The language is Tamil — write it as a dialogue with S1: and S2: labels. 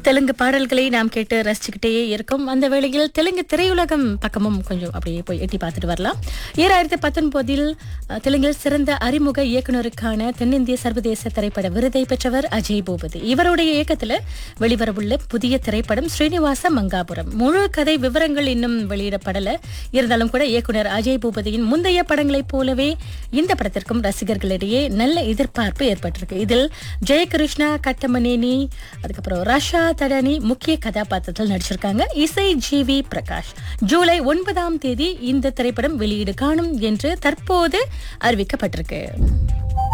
S1: தெலுங்கு பாடல்களை நாம் கேட்டு ரசிச்சுக்கிட்டே இருக்கோம் அந்த வேளையில் தெலுங்கு திரையுலகம் பக்கமும் கொஞ்சம் அப்படியே போய் எட்டி பார்த்துட்டு வரலாம் ஈராயிரத்தி பத்தொன்பதில் அஹ், தெலுங்கில் சிறந்த அறிமுக இயக்குனருக்கான தென்னிந்திய சர்வதேச திரைப்பட விருதை பெற்றவர் அஜய் பூபதி இவருடைய இயக்கத்துல வெளிவரவுள்ள புதிய திரைப்படம் ஸ்ரீனிவாச மங்காபுரம் முழு கதை விவரங்கள் இன்னும் வெளியிடப்படல இருந்தாலும் கூட இயக்குனர் அஜய் பூபதியின் முந்தைய படங்களைப் போலவே இந்த படத்திற்கும் ரசிகர்களிடையே நல்ல எதிர்பார்ப்பு ஏற்பட்டிருக்கு இதில் ஜெயகிருஷ்ணா கட்டமனேனி அதுக்கப்புறம் ரஷா தடனி முக்கிய கதாபாத்திரத்தில் நடிச்சிருக்காங்க இசை ஜி வி பிரகாஷ் ஜூலை ஒன்பதாம் தேதி இந்த திரைப்படம் வெளியீடு காணும் என்று தற்போது அறிவிக்கப்பட்டிருக்கு